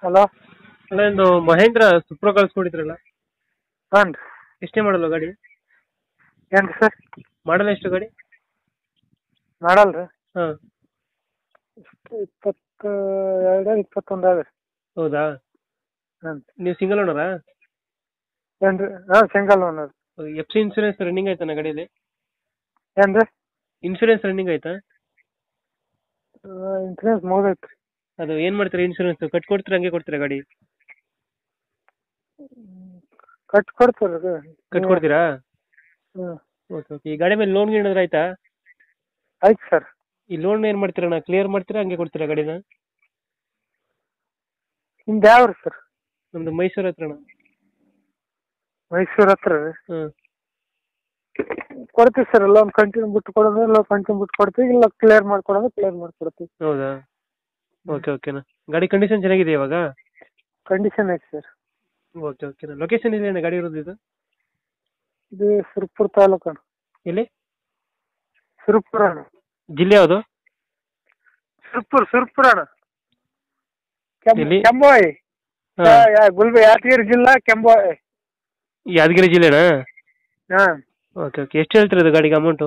Hello ಅಲ್ಲ ಒಂದು ಮಹೇಂದ್ರ ಸುಪ್ರೋ ಕಳ್ಸ್ಕೊಡಿದ್ರಲ್ಲ ಹಾಂ ರೀ ಎಷ್ಟೇ ಮಾಡಲ್ಲ ಗಾಡಿ ಏನು ರೀ ಸರ್ ಮಾಡಲ್ಲ ಎಷ್ಟು ಗಾಡಿ ಮಾಡಲ್ಲ ರೀ ಹಾಂ ಎಷ್ಟು ಇಪ್ಪತ್ತು ಎರಡು ಇಪ್ಪತ್ತೊಂದು ಅದ ರೀ ಹೌದಾ ಹಾಂ ನೀವು ಸಿಂಗಲ್ ಓನರಾ ಏನು ರೀ ಹಾಂ single owner F C insurance running ಆಯ್ತಾನ ಗಾಡಿಯಲ್ಲಿ ಏನು ರೀ ಇನ್ಸೂರೆನ್ಸ್ ರನ್ನಿಂಗ್ ಆಯ್ತಾ ಇನ್ಸೂರೆನ್ಸ್ ಮುಗ್ದೈತೆ ರೀ ಅದು ಏನು ಮಾಡ್ತೀರಾ ಇನ್ಸೂರೆನ್ಸ್ ಕಟ್ ಕೊಡ್ತೀರಾ ಹಂಗೆ ಕೊಡ್ತೀರಾ ಗಾಡಿ ಕಟ್ ಕೊಡ್ತೀರಿ ರೀ ಕಟ್ ಕೊಡ್ತೀರಾ ಹ್ಞೂ ಓಕೆ ಓಕೆ ಈ ಗಾಡಿ ಮೇಲೆ ಲೋನ್ ಏನಾದ್ರು ಆಯ್ತಾ ಆಯ್ತು ಸರ್ ಈ ಲೋನ್ ಏನು ಮಾಡ್ತೀರಣ್ಣ ಕ್ಲಿಯರ್ ಮಾಡ್ತೀರಾ ಹಂಗೆ ಕೊಡ್ತೀರಾ ಗಾಡಿನ ನಿಮ್ದು ಯಾವ ರೀ ಸರ್ ನಮ್ದು ಮೈಸೂರು ಹತ್ರ ಅಣ್ಣ ಮೈಸೂರು ಹತ್ರ ರೀ ಹಾಂ ಕೊಡ್ತೀವಿ ಸರ್ ಎಲ್ಲ ಒಂದು ಕಂಟಿನ್ಯೂ ಬಿಟ್ಟು ಕೊಡೋದು ಇಲ್ಲ ಕಂಟಿನ್ಯೂ ಬಿಟ್ಟು ಕೊಡ್ತೀವಿ ಇಲ್ಲ ಕ್ಲಿಯರ್ ಮಾಡ್ಕೊಡೋದು ಕ್ಲಿಯರ್ ಮಾಡ್ಕೊಡ್ತೀವಿ ಹೌದಾ ಓಕೆ ಓಕೆನಾ ಗಾಡಿ ಕಂಡೀಷನ್ ಚೆನ್ನಾಗಿದೆ ಇವಾಗ ಕಂಡೀಷನ್ ಐತೆ ಸರ್ ಓಕೆ ಓಕೆನಾ ಲೊಕೇಶನ್ ಇದೆ ಅಣ್ಣ ಗಾಡಿ ಇರೋದು ಇದು ಇದು ಸುರ್ಪುರ ತಾಲೂಕು ಅಣ್ಣ ಎಲ್ಲಿ ಸುರ್ಪುರ ಅಣ್ಣ ಜಿಲ್ಲೆ ಯಾವುದು ಸುರ್ಪುರ್ ಸುರ್ಪುರ ಅಣ್ಣ ಕೆಂಬ ಎಲ್ಲಿ? ಕೆಂಬೋಯ್ ಹಾಂ ಗುಲ್ಬ ಯಾದಗಿರಿ ಜಿಲ್ಲಾ ಕೆಂಬೋಯ್ ಯಾದಗಿರಿ ಜಿಲ್ಲೆನಾ ಹಾಂ ಓಕೆ ಓಕೆ ಎಷ್ಟು ಹೇಳ್ತೀರಾ ಇದು ಗಾಡಿಗೆ ಅಮೌಂಟು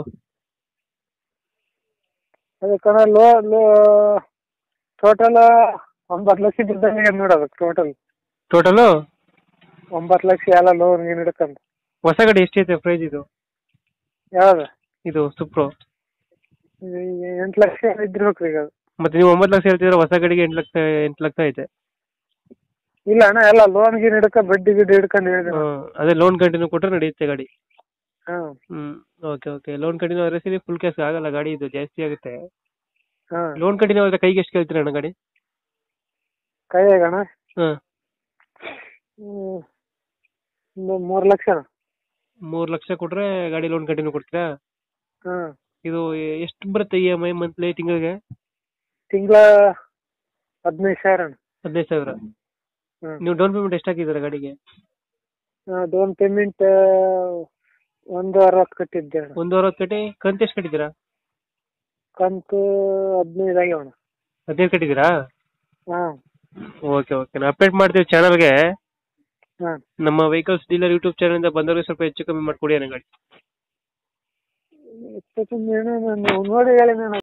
ಅದಕ್ಕೆ ಲೋ ಲೋ ಟೋಟಲ್ ಒಂಬತ್ತು ಲಕ್ಷ ಬಿದ್ದಂಗೆ ನೋಡಿ ಅದಕ್ಕೆ ಟೋಟಲ್ ಟೋಟಲು ಒಂಬತ್ತು ಲಕ್ಷ ಎಲ್ಲ ಲೋನ್ ಗೀನ್ ಹಿಡ್ಕೊಂಡು ಹೊಸ ಗಾಡಿ ಎಷ್ಟೈತೆ ಪ್ರೈಸ್ ಇದು ಯಾವ್ದು ಇದು ಸುಪ್ರೋ ಈಗ ಎಂಟು ಲಕ್ಷ ಇದ್ದಿರ್ಬೇಕು ಈಗ ಅದು ಮತ್ತೆ ನೀವು ಒಂಬತ್ತು ಲಕ್ಷ ಹೇಳ್ತಿದ್ರೆ ಹೊಸ ಗಾಡಿಗೆ ಎಂಟು ಲಕ್ಷ ಎಂಟು ಲಕ್ಷ ಐತೆ ಇಲ್ಲ ಅಣ್ಣ ಎಲ್ಲ ಲೋನ್ ಗೀನ್ ಹಿಡ್ಕ ಬಡ್ಡಿ ಗಿಡ್ಡಿ ಹಿಡ್ಕೊಂಡು ಹೇಳಿದೆ ಹ್ಮ್. ಅದೇ ಲೋನ್ ಕಂಟಿನ್ಯೂ ಕೊಟ್ಟರೆ ನಡೆಯುತ್ತೆ ಗಾಡಿ ಹಾಂ ಹ್ಮ್ ಓಕೆ ಓಕೆ ಲೋನ್ ಕಂಟಿನ್ಯೂ ಆದ್ರೆ ಸರಿ ಫುಲ್ ಕ್ಯಾಶ್ ಆಗಲ್ಲ ಗಾಡಿ ಇದು ಜಾಸ್ತಿ ಆಗುತ್ತೆ ಹಾಂ ಲೋನ್ ಕಂಟಿನ್ಯೂ ಆದ್ರೆ ಕೈಗೆ ಎಷ್ಟು ಕೇಳ್ತೀರ ಅಣ್ಣ ಗಾಡಿ ಕೈಯಾಗ ಅಣ್ಣ ಹಾಂ ಹ್ಮ್. ಒಂದು ಮೂರು ಲಕ್ಷ ಅಣ್ಣ ಮೂರು ಲಕ್ಷ ಕೊಟ್ರೆ ಗಾಡಿ ಲೋನ್ ಕಂಟಿನ್ಯೂ ಕೊಡ್ತೀರಾ ಹಾಂ ಇದು ಎಷ್ಟು ಬರುತ್ತೆ ಇ ಎಮ್ ಐ ಮಂತ್ಲಿ ತಿಂಗಳಿಗೆ ತಿಂಗಳ ಹದಿನೈದು ಸಾವಿರ ಅಣ್ಣ ಹದಿನೈದು ಸಾವಿರ ಹ್ಮ್. ನೀವು ಡೌನ್ ಪೇಮೆಂಟ್ ಎಷ್ಟು ಹಾಕಿದ್ದೀರಾ ಗಾಡಿಗೆ ಡೌನ್ ಪೇಮೆಂಟ್ ಒಂದು ಅರವತ್ತು ಕಟ್ಟಿದ್ದೆ ಅಣ್ಣ ಒಂದು ಅರವತ್ತು ಕಟ್ಟಿ ಕಂತು ಎಷ್ಟು ಕಟ್ಟಿದ್ದೀರಾ ಕಂತು ಹದಿನೈದು ಆಗ್ಯಾವ ಅಣ್ಣ ಹದಿನೈದು ಕಟ್ಟಿದ್ದೀರಾ ಹಾಂ ಓಕೆ ಓಕೆ ನಾವು ಅಪ್ಡೇಟ್ ಮಾಡ್ತೀವಿ ಚಾನಲ್ಗೆ ಹಾಂ ನಮ್ಮ ವೆಹಿಕಲ್ಸ್ ಡೀಲರ್ ಯೂಟ್ಯೂಬ್ ಚಾನಲಿಂದ ಬಂದವರಿಗೆ ಸ್ವಲ್ಪ ಹೆಚ್ಚು ಕಮ್ಮಿ ಮಾಡಿಕೊಡಿ ಅಣ್ಣ ಗಾಡಿ ಇಪ್ಪತ್ತೊಂದು ಏನೋ ನಾನು ನೋಡಿ ಹೇಳಿ ನಾನು